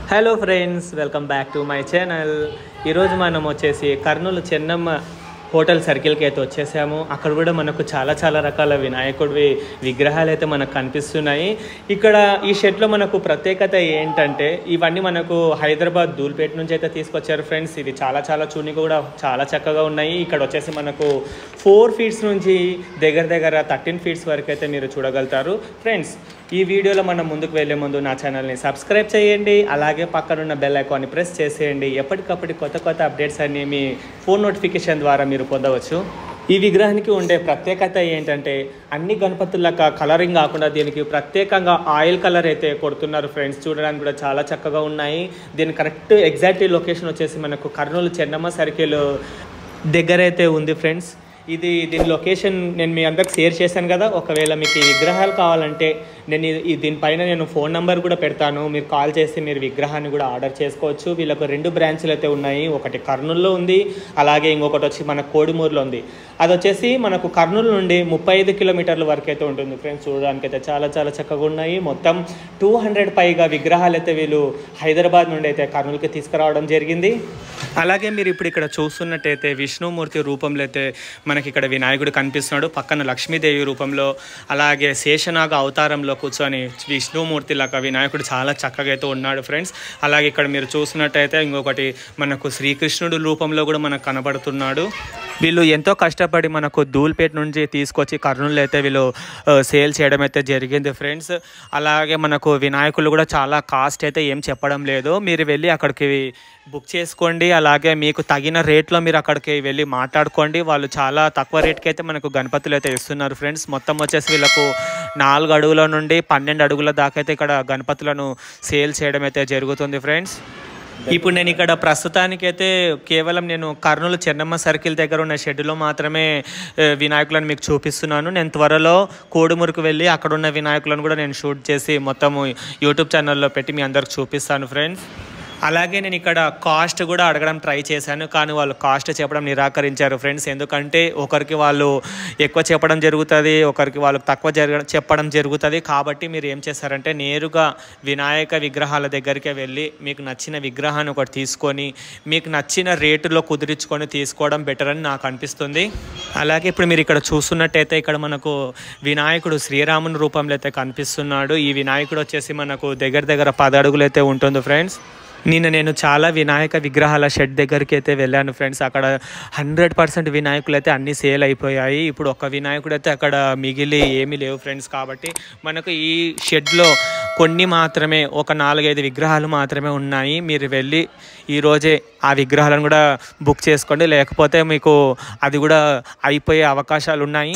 hello friends welcome back to my channel ఈరోజు మనం వచ్చేసి కర్నూలు చెన్నమ్మ హోటల్ సర్కిల్కి అయితే వచ్చేసాము అక్కడ కూడా మనకు చాలా చాలా రకాల వినాయకుడివి విగ్రహాలు అయితే మనకు కనిపిస్తున్నాయి ఇక్కడ ఈ షెడ్లో మనకు ప్రత్యేకత ఏంటంటే ఇవన్నీ మనకు హైదరాబాద్ ధూల్పేట నుంచి అయితే తీసుకొచ్చారు ఫ్రెండ్స్ ఇది చాలా చాలా చూని కూడా చాలా చక్కగా ఉన్నాయి ఇక్కడ వచ్చేసి మనకు ఫోర్ ఫీట్స్ నుంచి దగ్గర దగ్గర థర్టీన్ ఫీట్స్ వరకు అయితే మీరు చూడగలుగుతారు ఫ్రెండ్స్ ఈ వీడియోలో మనం ముందుకు వెళ్ళే ముందు నా ఛానల్ని సబ్స్క్రైబ్ చేయండి అలాగే పక్కనున్న బెల్ ఐకాన్ని ప్రెస్ చేసేయండి ఎప్పటికప్పుడు కొత్త కొత్త అప్డేట్స్ అన్ని మీ ఫోన్ నోటిఫికేషన్ ద్వారా మీరు పొందవచ్చు ఈ విగ్రహానికి ఉండే ప్రత్యేకత ఏంటంటే అన్ని గణపతులక కలరింగ్ కాకుండా దీనికి ప్రత్యేకంగా ఆయిల్ కలర్ అయితే కొడుతున్నారు ఫ్రెండ్స్ చూడడానికి కూడా చాలా చక్కగా ఉన్నాయి దీని కరెక్ట్ ఎగ్జాక్ట్ లొకేషన్ వచ్చేసి మనకు కర్నూలు చెన్నమ్మ సర్కిల్ దగ్గర అయితే ఉంది ఫ్రెండ్స్ ఇది దీని లొకేషన్ నేను మీ అందరికి షేర్ చేశాను కదా ఒకవేళ మీకు ఈ విగ్రహాలు కావాలంటే నేను ఈ- ఈ దీనిపైన నేను ఫోన్ నెంబర్ కూడా పెడతాను మీరు కాల్ చేసి మీరు విగ్రహాన్ని కూడా ఆర్డర్ చేసుకోవచ్చు వీళ్ళకు రెండు బ్రాంచ్లు అయితే ఉన్నాయి ఒకటి కర్నూలులో ఉంది అలాగే ఇంకొకటి వచ్చి మన కోడుమూరులో ఉంది అది వచ్చేసి మనకు కర్నూలు నుండి ముప్పై ఐదు కిలోమీటర్ల వరకు అయితే ఉంటుంది ఫ్రెండ్స్ చూడడానికి అయితే చాలా చాలా చక్కగా ఉన్నాయి మొత్తం టూ హండ్రెడ్ పైగా విగ్రహాలు అయితే వీళ్ళు హైదరాబాద్ నుండి అయితే కర్నూలుకి తీసుకురావడం జరిగింది అలాగే మీరు ఇప్పుడు ఇక్కడ చూస్తున్నట్టయితే విష్ణుమూర్తి రూపంలో అయితే మనకి ఇక్కడ వినాయకుడు కనిపిస్తున్నాడు పక్కన లక్ష్మీదేవి రూపంలో అలాగే శేషనాగ అవతారంలో కూర్చొని విష్ణుమూర్తి లాగా వినాయకుడు చాలా చక్కగా అయితే ఉన్నాడు ఫ్రెండ్స్ అలాగే ఇక్కడ మీరు చూస్తున్నట్టయితే ఇంకొకటి మనకు శ్రీకృష్ణుడు రూపంలో కూడా మనకు కనబడుతున్నాడు వీళ్ళు ఎంతో కష్టపడి మనకు ధూల్పేట నుంచి తీసుకొచ్చి కర్నూలు అయితే వీళ్ళు ఆ, సేల్ చేయడం అయితే జరిగింది ఫ్రెండ్స్ అలాగే మనకు వినాయకులు కూడా చాలా కాస్ట్ అయితే ఏం చెప్పడం లేదు మీరు వెళ్ళి అక్కడికి బుక్ చేసుకోండి అలాగే మీకు తగిన రేట్లో మీరు అక్కడికి వెళ్ళి మాట్లాడుకోండి వాళ్ళు చాలా తక్కువ రేట్కి అయితే మనకు గణపతులు అయితే ఇస్తున్నారు ఫ్రెండ్స్ మొత్తం వచ్చేసి వీళ్ళకు నాలుగు అడుగుల నుండి పన్నెండు అడుగుల దాకా అయితే ఇక్కడ గణపతులను సేల్ చేయడం అయితే జరుగుతుంది ఫ్రెండ్స్ ఇప్పుడు నేను ఇక్కడ ప్రస్తుతానికైతే కేవలం నేను కర్నూలు చెన్నమ్మ సర్కిల్ దగ్గర ఉన్న షెడ్లో మాత్రమే ఆ, వినాయకులను మీకు చూపిస్తున్నాను నేను త్వరలో కోడుమూరుకు వెళ్ళి అక్కడ ఉన్న వినాయకులను కూడా నేను షూట్ చేసి మొత్తము యూట్యూబ్ ఛానల్లో పెట్టి మీ అందరికి చూపిస్తాను ఫ్రెండ్స్ అలాగే నేను ఇక్కడ కాస్ట్ కూడా అడగడం ట్రై చేశాను కానీ వాళ్ళు కాస్ట్ చెప్పడం నిరాకరించారు ఫ్రెండ్స్ ఎందుకంటే ఒకరికి వాళ్ళు ఎక్కువ చెప్పడం జరుగుతుంది ఒకరికి వాళ్ళకి తక్కువ జరగ చెప్పడం జరుగుతుంది కాబట్టి మీరు ఏం చేస్తారంటే నేరుగా వినాయక విగ్రహాల దగ్గరికి వెళ్ళి మీకు నచ్చిన విగ్రహాన్ని ఒకటి తీసుకొని మీకు నచ్చిన రేటులో కుదిరించుకొని తీసుకోవడం బెటర్ అని నాకు అనిపిస్తుంది అలాగే ఇప్పుడు మీరు ఇక్కడ చూస్తున్నట్టయితే ఇక్కడ మనకు వినాయకుడు శ్రీరాముని రూపంలో అయితే కనిపిస్తున్నాడు ఈ వినాయకుడు వచ్చేసి మనకు దగ్గర దగ్గర పది అడుగులు అయితే ఉంటుంది ఫ్రెండ్స్ నిన్న నేను చాలా వినాయక విగ్రహాల షెడ్ దగ్గరికి అయితే వెళ్ళాను ఫ్రెండ్స్ అక్కడ హండ్రెడ్ పర్సెంట్ వినాయకులు అయితే అన్నీ సేల్ అయిపోయాయి ఇప్పుడు ఒక వినాయకుడు అయితే అక్కడ మిగిలి ఏమీ లేవు ఫ్రెండ్స్ కాబట్టి మనకు ఈ షెడ్లో కొన్ని మాత్రమే ఒక నాలుగైదు విగ్రహాలు మాత్రమే ఉన్నాయి మీరు వెళ్ళి ఈరోజే ఆ విగ్రహాలను కూడా బుక్ చేసుకోండి లేకపోతే మీకు అది కూడా అయిపోయే అవకాశాలు ఉన్నాయి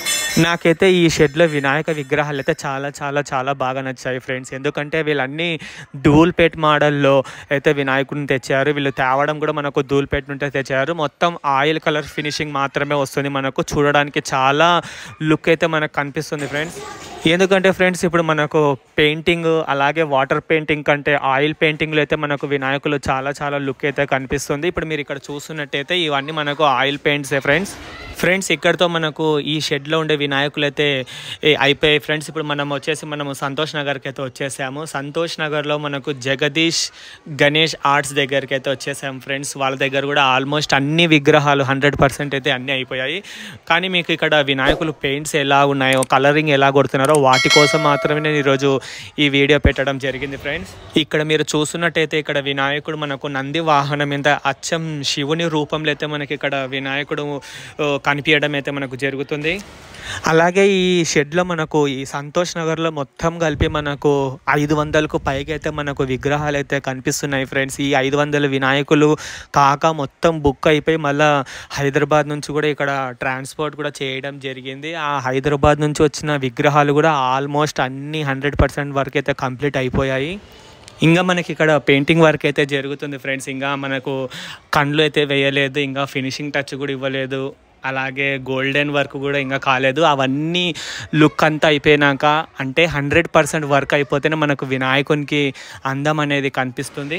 నాకైతే ఈ షెడ్లో వినాయక విగ్రహాలు అయితే చాలా చాలా చాలా బాగా నచ్చాయి ఫ్రెండ్స్ ఎందుకంటే వీళ్ళన్నీ ధూల్పేట్ మోడల్లో అయితే వినాయకుడిని తెచ్చారు వీళ్ళు తేవడం కూడా మనకు ధూల్పేట్ నుండి తెచ్చారు మొత్తం ఆయిల్ కలర్ ఫినిషింగ్ మాత్రమే వస్తుంది మనకు చూడడానికి చాలా లుక్ అయితే మనకు కనిపిస్తుంది ఫ్రెండ్స్ ఎందుకంటే ఫ్రెండ్స్ ఇప్పుడు మనకు పెయింటింగ్ అలాగే వాటర్ పెయింటింగ్ కంటే ఆయిల్ పెయింటింగ్లో అయితే మనకు వినాయకులు చాలా చాలా లుక్ అయితే కనిపిస్తుంది ఇప్పుడు మీరు ఇక్కడ చూస్తున్నట్టయితే ఇవన్నీ మనకు ఆయిల్ పెయింట్సే ఫ్రెండ్స్ ఫ్రెండ్స్ ఇక్కడతో మనకు ఈ షెడ్లో ఉండే వినాయకులు అయితే ఏ, అయిపోయాయి ఫ్రెండ్స్ ఇప్పుడు మనం వచ్చేసి మనము సంతోష్ నగర్కి అయితే వచ్చేసాము సంతోష్ నగర్లో మనకు జగదీష్ గణేష్ ఆర్ట్స్ దగ్గరికి అయితే వచ్చేసాము ఫ్రెండ్స్ వాళ్ళ దగ్గర కూడా ఆల్మోస్ట్ అన్ని విగ్రహాలు హండ్రెడ్ పర్సెంట్ అయితే అన్నీ అయిపోయాయి కానీ మీకు ఇక్కడ వినాయకులు పెయింట్స్ ఎలా ఉన్నాయో కలరింగ్ ఎలా కొడుతున్నారో వాటి కోసం మాత్రమే నేను ఈరోజు ఈ వీడియో పెట్టడం జరిగింది ఫ్రెండ్స్ ఇక్కడ మీరు చూస్తున్నట్టయితే ఇక్కడ వినాయకుడు మనకు నంది వాహనం మీద అచ్చం శివుని రూపంలో అయితే మనకి ఇక్కడ వినాయకుడు ఆ, కనిపించడం అయితే మనకు జరుగుతుంది అలాగే ఈ షెడ్లో మనకు ఈ సంతోష్ నగర్లో మొత్తం కలిపి మనకు ఐదు వందలకు పైగా అయితే మనకు విగ్రహాలు అయితే కనిపిస్తున్నాయి ఫ్రెండ్స్ ఈ ఐదు వందల వినాయకులు కాక మొత్తం బుక్ అయిపోయి మళ్ళీ హైదరాబాద్ నుంచి కూడా ఇక్కడ ట్రాన్స్పోర్ట్ కూడా చేయడం జరిగింది ఆ హైదరాబాద్ నుంచి వచ్చిన విగ్రహాలు కూడా ఆల్మోస్ట్ అన్ని హండ్రెడ్ పర్సెంట్ వరకు అయితే కంప్లీట్ అయిపోయాయి ఇంకా మనకి ఇక్కడ పెయింటింగ్ వర్క్ అయితే జరుగుతుంది ఫ్రెండ్స్ ఇంకా మనకు కండ్లు అయితే వేయలేదు ఇంకా ఫినిషింగ్ టచ్ కూడా ఇవ్వలేదు అలాగే గోల్డెన్ వర్క్ కూడా ఇంకా కాలేదు అవన్నీ లుక్ అంతా అయిపోయినాక అంటే హండ్రెడ్ పర్సెంట్ వర్క్ అయిపోతేనే మనకు వినాయకునికి అందం అనేది కనిపిస్తుంది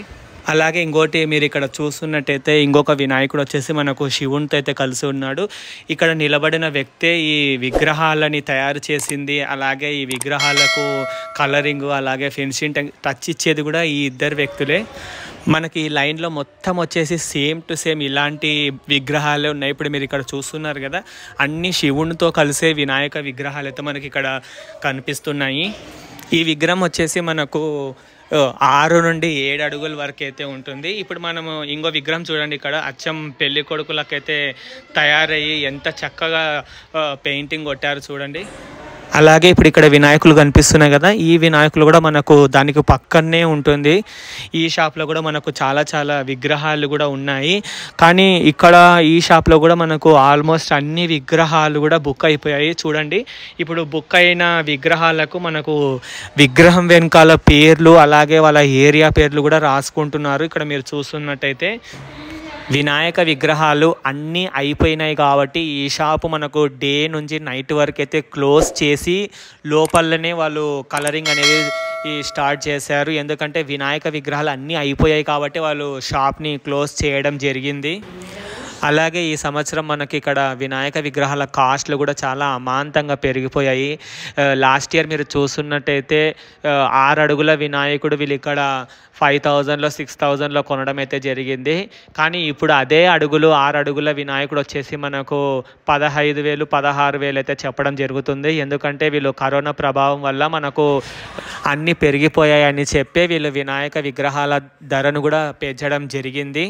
అలాగే ఇంకోటి మీరు ఇక్కడ చూస్తున్నట్టయితే ఇంకొక వినాయకుడు వచ్చేసి మనకు శివునితో అయితే కలిసి ఉన్నాడు ఇక్కడ నిలబడిన వ్యక్తే ఈ విగ్రహాలని తయారు చేసింది అలాగే ఈ విగ్రహాలకు కలరింగ్ అలాగే ఫినిషింగ్ టచ్ ఇచ్చేది కూడా ఈ ఇద్దరు వ్యక్తులే మనకి ఈ లైన్లో మొత్తం వచ్చేసి సేమ్ టు సేమ్ ఇలాంటి విగ్రహాలే ఉన్నాయి ఇప్పుడు మీరు ఇక్కడ చూస్తున్నారు కదా అన్ని శివునితో కలిసే వినాయక విగ్రహాలు అయితే మనకి ఇక్కడ కనిపిస్తున్నాయి ఈ విగ్రహం వచ్చేసి మనకు ఆ, ఆరు నుండి ఏడు అడుగుల వరకు అయితే ఉంటుంది ఇప్పుడు మనము ఇంకో విగ్రహం చూడండి ఇక్కడ అచ్చం పెళ్లి కొడుకులకైతే తయారయ్యి ఎంత చక్కగా ఆ, పెయింటింగ్ కొట్టారు చూడండి అలాగే ఇప్పుడు ఇక్కడ వినాయకులు కనిపిస్తున్నాయి కదా ఈ వినాయకులు కూడా మనకు దానికి పక్కనే ఉంటుంది ఈ షాప్లో కూడా మనకు చాలా చాలా విగ్రహాలు కూడా ఉన్నాయి కానీ ఇక్కడ ఈ షాప్లో కూడా మనకు ఆల్మోస్ట్ అన్ని విగ్రహాలు కూడా బుక్ అయిపోయాయి చూడండి ఇప్పుడు బుక్ అయిన విగ్రహాలకు మనకు విగ్రహం వెనకాల పేర్లు అలాగే వాళ్ళ ఏరియా పేర్లు కూడా రాసుకుంటున్నారు ఇక్కడ మీరు చూస్తున్నట్టయితే వినాయక విగ్రహాలు అన్నీ అయిపోయినాయి కాబట్టి ఈ షాపు మనకు డే నుంచి నైట్ వరకు అయితే క్లోజ్ చేసి లోపలనే వాళ్ళు కలరింగ్ అనేది ఈ స్టార్ట్ చేశారు ఎందుకంటే వినాయక విగ్రహాలు అన్నీ అయిపోయాయి కాబట్టి వాళ్ళు షాప్ని క్లోజ్ చేయడం జరిగింది అలాగే ఈ సంవత్సరం మనకి ఇక్కడ వినాయక విగ్రహాల కాస్ట్లు కూడా చాలా అమాంతంగా పెరిగిపోయాయి లాస్ట్ ఇయర్ మీరు చూస్తున్నట్టయితే ఆ, ఆరు అడుగుల వినాయకుడు వీళ్ళు ఇక్కడ ఫైవ్ థౌజండ్లో సిక్స్ థౌజండ్లో కొనడం అయితే జరిగింది కానీ ఇప్పుడు అదే అడుగులు ఆరు అడుగుల వినాయకుడు వచ్చేసి మనకు పదహైదు వేలు పదహారు వేలు అయితే చెప్పడం జరుగుతుంది ఎందుకంటే వీళ్ళు కరోనా ప్రభావం వల్ల మనకు అన్నీ పెరిగిపోయాయని చెప్పి వీళ్ళు వినాయక విగ్రహాల ధరను కూడా పెంచడం జరిగింది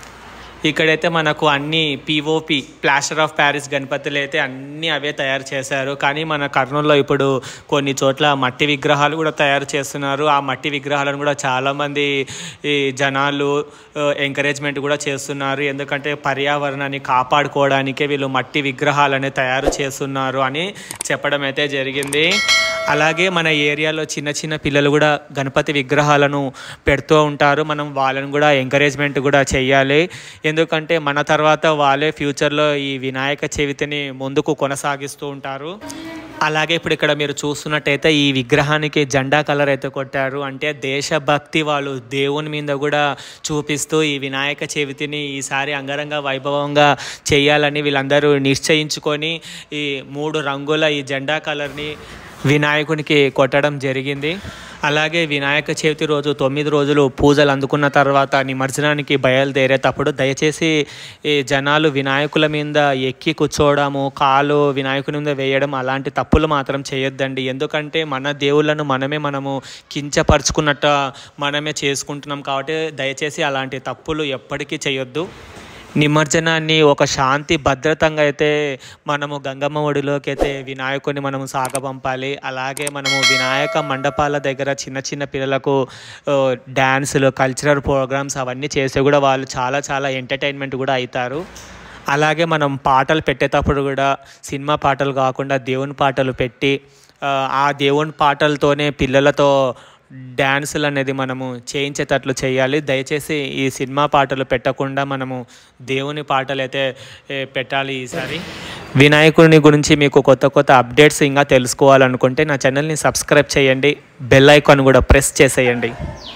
ఇక్కడైతే మనకు అన్ని పిఓపి ప్లాస్టర్ ఆఫ్ ప్యారిస్ గణపతులు అయితే అన్నీ అవే తయారు చేశారు కానీ మన కర్నూలులో ఇప్పుడు కొన్ని చోట్ల మట్టి విగ్రహాలు కూడా తయారు చేస్తున్నారు ఆ మట్టి విగ్రహాలను కూడా చాలామంది ఈ జనాలు ఎంకరేజ్మెంట్ కూడా చేస్తున్నారు ఎందుకంటే పర్యావరణాన్ని కాపాడుకోవడానికే వీళ్ళు మట్టి విగ్రహాలని తయారు చేస్తున్నారు అని చెప్పడం అయితే జరిగింది అలాగే మన ఏరియాలో చిన్న చిన్న పిల్లలు కూడా గణపతి విగ్రహాలను పెడుతూ ఉంటారు మనం వాళ్ళని కూడా ఎంకరేజ్మెంట్ కూడా చేయాలి ఎందుకంటే మన తర్వాత వాళ్ళే ఫ్యూచర్లో ఈ వినాయక చవితిని ముందుకు కొనసాగిస్తూ ఉంటారు అలాగే ఇప్పుడు ఇక్కడ మీరు చూస్తున్నట్టయితే ఈ విగ్రహానికి జెండా కలర్ అయితే కొట్టారు అంటే దేశభక్తి వాళ్ళు దేవుని మీద కూడా చూపిస్తూ ఈ వినాయక చవితిని ఈసారి అంగరంగ వైభవంగా చేయాలని వీళ్ళందరూ నిశ్చయించుకొని ఈ మూడు రంగుల ఈ జెండా కలర్ని వినాయకునికి కొట్టడం జరిగింది అలాగే వినాయక చవితి రోజు తొమ్మిది రోజులు పూజలు అందుకున్న తర్వాత నిమజ్జనానికి బయలుదేరేటప్పుడు దయచేసి ఈ జనాలు వినాయకుల మీద ఎక్కి కూర్చోవడము కాలు వినాయకుని మీద వేయడం అలాంటి తప్పులు మాత్రం చేయొద్దండి ఎందుకంటే మన దేవుళ్ళను మనమే మనము కించపరుచుకున్నట్టు మనమే చేసుకుంటున్నాం కాబట్టి దయచేసి అలాంటి తప్పులు ఎప్పటికీ చేయొద్దు నిమజ్జనాన్ని ఒక శాంతి భద్రతంగా అయితే మనము గంగమ్మ ఒడిలోకి అయితే వినాయకుని మనము సాగపంపాలి అలాగే మనము వినాయక మండపాల దగ్గర చిన్న చిన్న పిల్లలకు ఆ, డ్యాన్సులు కల్చరల్ ప్రోగ్రామ్స్ అవన్నీ చేస్తే కూడా వాళ్ళు చాలా చాలా ఎంటర్టైన్మెంట్ కూడా అవుతారు అలాగే మనం పాటలు పెట్టేటప్పుడు కూడా సినిమా పాటలు కాకుండా దేవుని పాటలు పెట్టి ఆ, ఆ దేవుని పాటలతోనే పిల్లలతో డ్యాన్సులు అనేది మనము చేయించేటట్లు చేయాలి దయచేసి ఈ సినిమా పాటలు పెట్టకుండా మనము దేవుని పాటలు అయితే ఏ, పెట్టాలి ఈసారి వినాయకుడిని గురించి మీకు కొత్త కొత్త అప్డేట్స్ ఇంకా తెలుసుకోవాలనుకుంటే నా ఛానల్ని సబ్స్క్రైబ్ చేయండి బెల్ ఐకాన్ కూడా ప్రెస్ చేసేయండి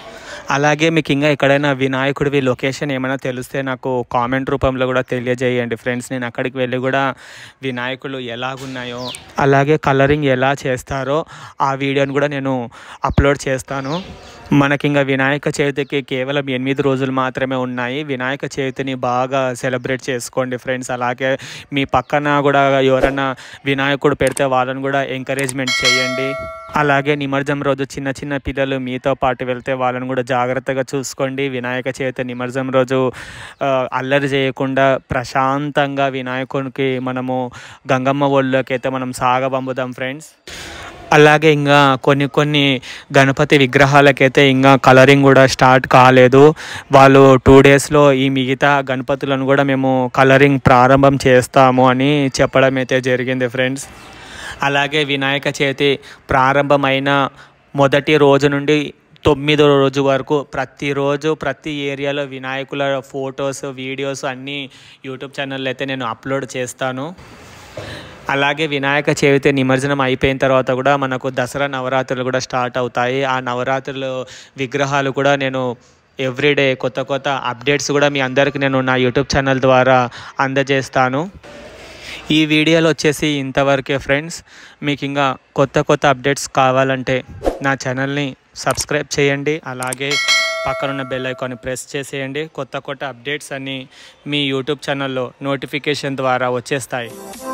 అలాగే మీకు ఇంకా ఎక్కడైనా వినాయకుడివి లొకేషన్ ఏమైనా తెలిస్తే నాకు కామెంట్ రూపంలో కూడా తెలియజేయండి ఫ్రెండ్స్ నేను అక్కడికి వెళ్ళి కూడా వినాయకులు ఎలాగున్నాయో అలాగే కలరింగ్ ఎలా చేస్తారో ఆ వీడియోని కూడా నేను అప్లోడ్ చేస్తాను మనకి ఇంకా వినాయక చవితికి కేవలం ఎనిమిది రోజులు మాత్రమే ఉన్నాయి వినాయక చవితిని బాగా సెలబ్రేట్ చేసుకోండి ఫ్రెండ్స్ అలాగే మీ పక్కన కూడా ఎవరైనా వినాయకుడు పెడితే వాళ్ళని కూడా ఎంకరేజ్మెంట్ చేయండి అలాగే నిమజ్జనం రోజు చిన్న చిన్న పిల్లలు మీతో పాటు వెళ్తే వాళ్ళని కూడా జాగ్రత్తగా చూసుకోండి వినాయక చవితి నిమజ్జనం రోజు ఆ, అల్లరి చేయకుండా ప్రశాంతంగా వినాయకునికి మనము గంగమ్మ ఒళ్ళోకి అయితే మనం సాగబంపుదాం ఫ్రెండ్స్ అలాగే ఇంకా కొన్ని కొన్ని గణపతి విగ్రహాలకైతే ఇంకా కలరింగ్ కూడా స్టార్ట్ కాలేదు వాళ్ళు టూ డేస్లో ఈ మిగతా గణపతులను కూడా మేము కలరింగ్ ప్రారంభం చేస్తాము అని చెప్పడం అయితే జరిగింది ఫ్రెండ్స్ అలాగే వినాయక చవితి ప్రారంభమైన మొదటి రోజు నుండి తొమ్మిదో రోజు వరకు ప్రతిరోజు ప్రతి ఏరియాలో వినాయకుల ఫొటోస్ వీడియోస్ అన్నీ యూట్యూబ్ ఛానల్లో అయితే నేను అప్లోడ్ చేస్తాను అలాగే వినాయక చవితి నిమజ్జనం అయిపోయిన తర్వాత కూడా మనకు దసరా నవరాత్రులు కూడా స్టార్ట్ అవుతాయి ఆ నవరాత్రులు విగ్రహాలు కూడా నేను ఎవ్రీడే కొత్త కొత్త అప్డేట్స్ కూడా మీ అందరికి నేను నా యూట్యూబ్ ఛానల్ ద్వారా అందజేస్తాను ఈ వీడియోలో వచ్చేసి ఇంతవరకే ఫ్రెండ్స్ మీకు ఇంకా కొత్త కొత్త అప్డేట్స్ కావాలంటే నా ఛానల్ని సబ్స్క్రైబ్ చేయండి అలాగే పక్కనున్న బెల్ ఐకాన్ని ప్రెస్ చేసేయండి కొత్త కొత్త అప్డేట్స్ అన్నీ మీ యూట్యూబ్ ఛానల్లో నోటిఫికేషన్ ద్వారా వచ్చేస్తాయి